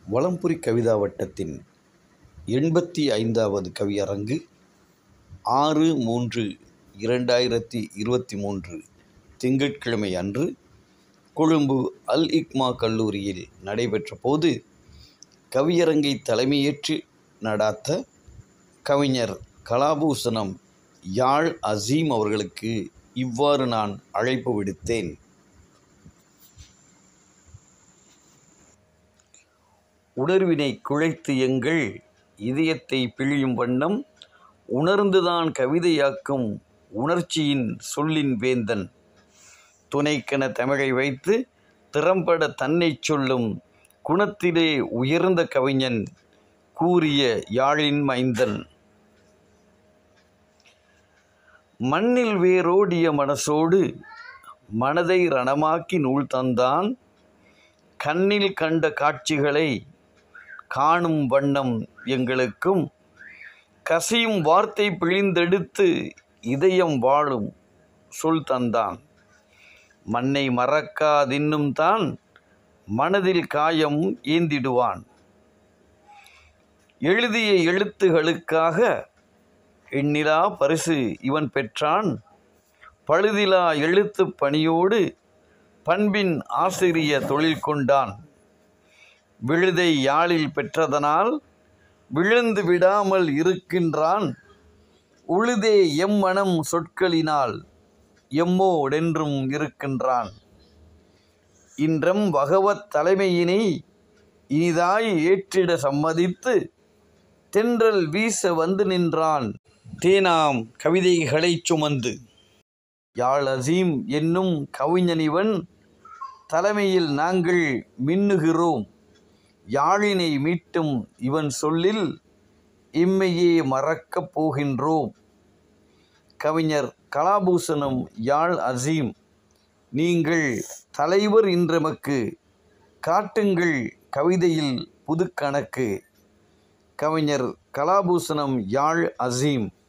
வலம்புரி கவிதா வட்டத்தின் எண்பத்தி ஐந்தாவது கவியரங்கு ஆறு மூன்று இரண்டாயிரத்தி இருபத்தி மூன்று திங்கட்கிழமை அன்று கொழும்பு அல் இக்மா கல்லூரியில் நடைபெற்ற போது கவியரங்கை தலைமையேற்று நடாத்த கவிஞர் கலாபூசணம் யாழ் அசீம் அவர்களுக்கு இவ்வாறு நான் அழைப்பு விடுத்தேன் உணர்வினை குழைத்து எங்கள் இதயத்தை பிழியும் வண்ணம் உணர்ந்துதான் கவிதையாக்கும் உணர்ச்சியின் சொல்லின் வேந்தன் துணைக்கென தமிழை வைத்து திறம்பட தன்னைச் சொல்லும் குணத்திலே உயர்ந்த கவிஞன் கூறிய யாழின் மைந்தன் மண்ணில் வேரோடிய மனசோடு மனதை ரணமாக்கி நூல் தந்தான் கண்ணில் கண்ட காட்சிகளை காணும் வண்ணம் எங்களுக்கும் கசியும் வார்த்தை பிழிந்தெடுத்து இதயம் வாழும் சொல் தந்தான் மண்ணை மறக்காதின்னும் தான் மனதில் காயம் ஏந்திடுவான் எழுதிய எழுத்துகளுக்காக எண்ணிலா பரிசு இவன் பெற்றான் பழுதிலா எழுத்து பணியோடு பண்பின் ஆசிரிய தொழில் கொண்டான் விழுதை யாழில் பெற்றதனால் விழுந்து விடாமல் இருக்கின்றான் உழுதே எம் மனம் சொற்களினால் எம்மோடென்றும் இருக்கின்றான் இன்றம் பகவத் தலைமையினை இனிதாய் ஏற்றிட சம்மதித்து தென்றல் வீச வந்து நின்றான் தேனாம் கவிதைகளைச் சுமந்து யாழ் அசீம் என்னும் கவிஞனிவன் தலைமையில் நாங்கள் மின்னுகிறோம் யாழினை மீட்டும் இவன் சொல்லில் இம்மையே மறக்கப் போகின்றோம் கவிஞர் கலாபூசணம் யாழ் அசீம் நீங்கள் தலைவர் இன்றமக்கு காட்டுங்கள் கவிதையில் புதுக்கணக்கு கவிஞர் கலாபூசணம் யாழ் அசீம்